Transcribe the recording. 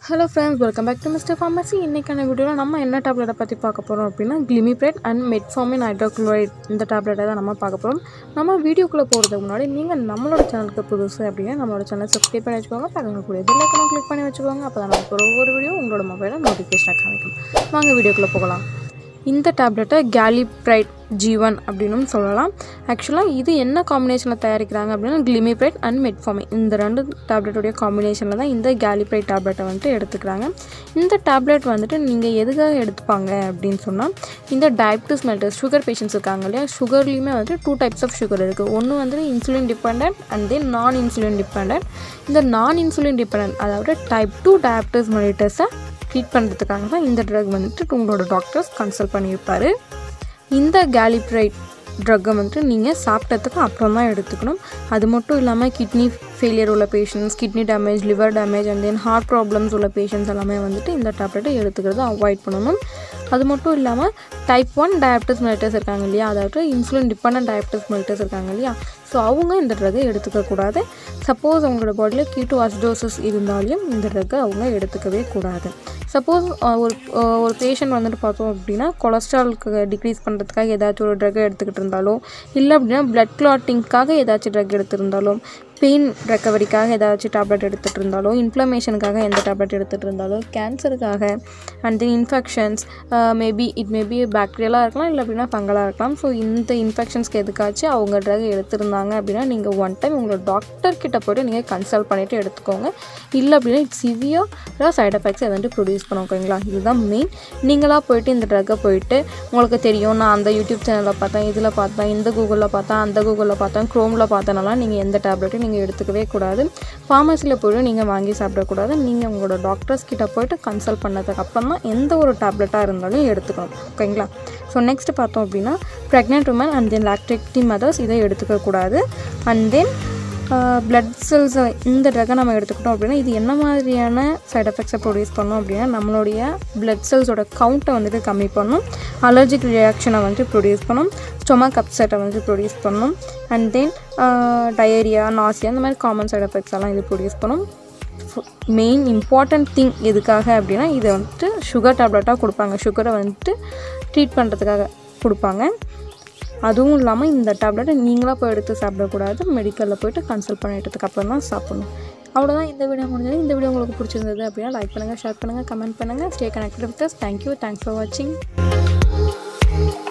hello friends welcome back to mister pharmacy இன்றைக்கான வீடியோவில் நம்ம என்ன டேப்லெட்டை பற்றி பார்க்க போகிறோம் அப்படின்னா கிளிமிப்ரேட் அண்ட் மெட்ஃபார்மின் ஹைட்ரோக்ளோரைட் இந்த டேப்லெட்டை தான் நம்ம பார்க்க போகிறோம் நம்ம வீடியோக்குள்ளே போகிறதுக்கு முன்னாடி நீங்கள் நம்மளோட சேனலுக்கு புதுசு அப்படின்னா நம்மளோட சேனல் சப்ஸ்கிரைப் பண்ணி வச்சுக்கோங்க பக்கத்தில் கூடிய பெல்லைக்கனும் கிளிக் பண்ணி வச்சுக்கோங்க அப்போ தான் நமக்கு ஒவ்வொரு வீடியோ உங்களோட மொபைலில் நோட்டிஃபிகேஷனாக காமிக்கும் வாங்க வீடியோக்குள்ளே போகலாம் இந்த டேப்லெட்டை கேலிப்ரைட் ஜீவன் அப்படின்னும் சொல்லலாம் ஆக்சுவலாக இது என்ன காம்பினேஷனில் தயாரிக்கிறாங்க அப்படின்னா கிளிமிப்ரைட் அண்ட் மெட்ஃபார்மின் இந்த ரெண்டு டேப்லெட்டுடைய காம்பினேஷனில் தான் இந்த கேலிப்ரைட் டேப்லெட்டை வந்துட்டு எடுத்துக்கிறாங்க இந்த டேப்லெட் வந்துட்டு நீங்கள் எதுக்காக எடுத்துப்பாங்க அப்படின்னு சொன்னால் இந்த டயபிட்டிஸ் மெல்டர்ஸ் சுகர் பேஷண்ட்ஸ் இருக்காங்க இல்லையா சுகர்லேயுமே வந்துட்டு டூ டைப்ஸ் ஆஃப் சுகர் இருக்குது ஒன்று வந்துட்டு இன்சுலின் டிபெண்ட் அண்ட் தென் நான் இன்சுலின் டிபெண்ட் இந்த நான் இன்சுலின் டிபெண்ட் அதாவது டைப் டூ டயபிட்டிஸ் மெலிட்டஸை ட்ரீட் பண்ணுறதுக்காக தான் இந்த ட்ரக் வந்துட்டு உங்களோட டாக்டர்ஸ் கன்சல்ட் பண்ணியிருப்பார் இந்த கேலிப்ரைட் ட்ரக்கை வந்துட்டு நீங்கள் சாப்பிட்டதுக்கு அப்புறம் தான் எடுத்துக்கணும் அது மட்டும் இல்லாமல் கிட்னி ஃபெயிலியர் உள்ள patients kidney damage liver damage and then heart problems உள்ள பேஷண்ட்ஸ் எல்லாமே வந்துட்டு இந்த டேப்லெட்டை எடுத்துக்கிறத அவாய்ட் பண்ணணும் அது மட்டும் இல்லாமல் டைப் ஒன் டயபிட்டிஸ் மெலிட்டஸ் இருக்காங்க இல்லையா அதாவது இன்சுலின் டிபெண்ட் டயபிட்டிஸ் மெலிட்டஸ் இருக்காங்க இல்லையா ஸோ அவங்க இந்த ட்ரக்கை எடுத்துக்கக்கூடாது சப்போஸ் அவங்களோட பாடியில் கீட்டோ அசிடோசிஸ் இருந்தாலும் இந்த ட்ரக்கை அவங்க எடுத்துக்கவே கூடாது சப்போஸ் ஒரு ஒரு பேஷண்ட் வந்துட்டு பார்த்தோம் அப்படின்னா கொலஸ்ட்ராலுக்கு டிக்ரீஸ் பண்ணுறதுக்காக ஏதாச்சும் ஒரு ட்ரக் எடுத்துக்கிட்டு இருந்தாலோ இல்லை அப்படின்னா பிளட் கிளாட்டிங்க்காக ஏதாச்சும் ட்ரக் எடுத்திருந்தாலும் பெயின் ரெக்கவரிக்காக ஏதாச்சும் டேப்லெட் எடுத்துகிட்டு இருந்தாலோ இன்ஃப்ளமேஷனுக்காக எந்த டேப்லெட் எடுத்துகிட்டு இருந்தாலோ கேன்சருக்காக and then infections maybe it maybe பாக்டீரியலாக இருக்கலாம் இல்லை அப்படின்னா ஃபங்கலாக இருக்கலாம் ஸோ இந்த இன்ஃபெக்ஷன்ஸ்க்கு எதுக்காச்சும் அவங்க ட்ரக் எடுத்திருந்தாங்க அப்படின்னா நீங்கள் ஒன் டைம் உங்களோட டாக்டர் கிட்ட போய்ட்டு நீங்கள் கன்சல்ட் பண்ணிவிட்டு எடுத்துக்கோங்க இல்லை அப்படின்னா இட் சிவியராக சைட் எஃபெக்ட்ஸ் எதாவது ப்ரொடியூஸ் பண்ணும் ஓகேங்களா இதுதான் மெயின் நீங்களாக போயிட்டு இந்த ட்ரக்கை போயிட்டு உங்களுக்கு தெரியும் நான் அந்த யூடியூப் சேனலில் பார்த்தேன் இதில் பார்த்தேன் இந்த கூகுளில் பார்த்தேன் அந்த கூகுளில் பார்த்தேன் க்ரோமில் பார்த்தனால நீங்கள் எந்த டேப்லெட்டும் நீங்கள் எடுத்துக்கவே கூடாது ஃபார்மசியில் போய்ட்டு நீங்கள் வாங்கி சாப்பிடக்கூடாது நீங்கள் உங்களோட டாக்டர்ஸ் கிட்ட போயிட்டு கன்சல்ட் பண்ணதுக்கு அப்புறம் தான் எந்த ஒரு டேப்லெட்டாக இருந்தாலும் எடுத்துக்கணும் ஓகேங்களா ஸோ நெக்ஸ்ட் பார்த்தோம் அப்படின்னா pregnant women and then lactating mothers இதை எடுத்துக்கக்கூடாது அண்ட் தென் பிளட் செல்ஸ் இந்த ட்ரக்கை நம்ம எடுத்துக்கிட்டோம் அப்படின்னா இது என்ன மாதிரியான சைட் எஃபெக்ட்ஸை ப்ரொடியூஸ் பண்ணோம் அப்படின்னா நம்மளுடைய பிளட் செல்ஸோட கவுண்ட்டை வந்துட்டு கம்மி பண்ணும் அலர்ஜிக் ரியாக்ஷனை வந்துட்டு ப்ரொடியூஸ் பண்ணும் ஸ்டொமக் அப்செட்டை வந்துட்டு ப்ரொடியூஸ் பண்ணும் அண்ட் தென் டயரியா நாசியா இந்த மாதிரி காமன் சைட் எஃபெக்ட்ஸ் எல்லாம் இது ப்ரொடியூஸ் பண்ணும் மெயின் இம்பார்ட்டண்ட் திங் எதுக்காக அப்படின்னா இதை வந்துட்டு சுகர் டேப்லெட்டாக கொடுப்பாங்க சுகரை வந்துட்டு ட்ரீட் பண்ணுறதுக்காக கொடுப்பாங்க அதுவும் இல்லாமல் இந்த டேப்லெட்டை நீங்களாக போய் எடுத்து சாப்பிடக்கூடாது மெடிக்கலில் போய்ட்டு கன்சல்ட் பண்ணிட்டதுக்கு அப்புறம் தான் சாப்பிடணும் அவ்வளோதான் இந்த வீடியோ முடிஞ்சது இந்த வீடியோ உங்களுக்கு பிடிச்சிருந்தது அப்படின்னா லைக் பண்ணுங்கள் ஷேர் பண்ணுங்கள் கமெண்ட் பண்ணுங்கள் stay connected with thank you thanks for வாட்சிங்